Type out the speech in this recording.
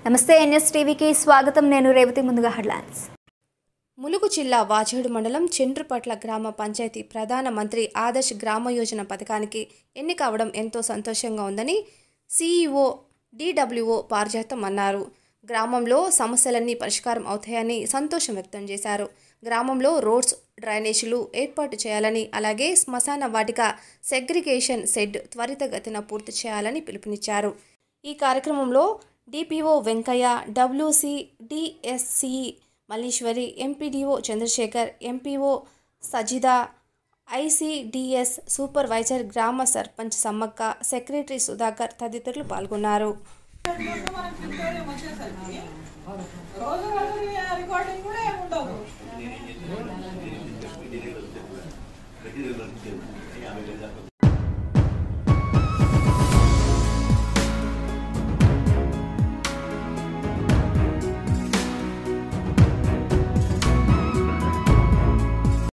నమస్తే ఎన్ఎస్ టీవీకి స్వాగతం నేను రేవతి ముందుగా హెడ్లైన్స్ ములుగు జిల్లా వాజేడు మండలం చెండ్రుపట్ల గ్రామ పంచాయతీ ప్రధాన మంత్రి ఆదర్శ్ గ్రామ యోజన పథకానికి ఎన్నిక అవడం ఎంతో సంతోషంగా ఉందని సీఈఓ డిడబ్ల్యూఓ పారిజాతం అన్నారు గ్రామంలో సమస్యలన్నీ పరిష్కారం అవుతాయని సంతోషం వ్యక్తం చేశారు గ్రామంలో రోడ్స్ డ్రైనేజీలు ఏర్పాటు చేయాలని అలాగే శ్మశాన వాటిక సెగ్రిగేషన్ షెడ్ త్వరితగతిన పూర్తి చేయాలని పిలుపునిచ్చారు ఈ కార్యక్రమంలో DPO Venkaiah WC DSCE Malleswari MPDO Chandrasekhar MPO Sajida ICDS supervisor గ్రామ సర్పంచ్ సమ్మక్క సెక్రటరీ సుధాకర్ తదితరులు పాల్గొన్నారు రోజు రోజు రికార్డింగ్ కూడా ఏమి ఉండవు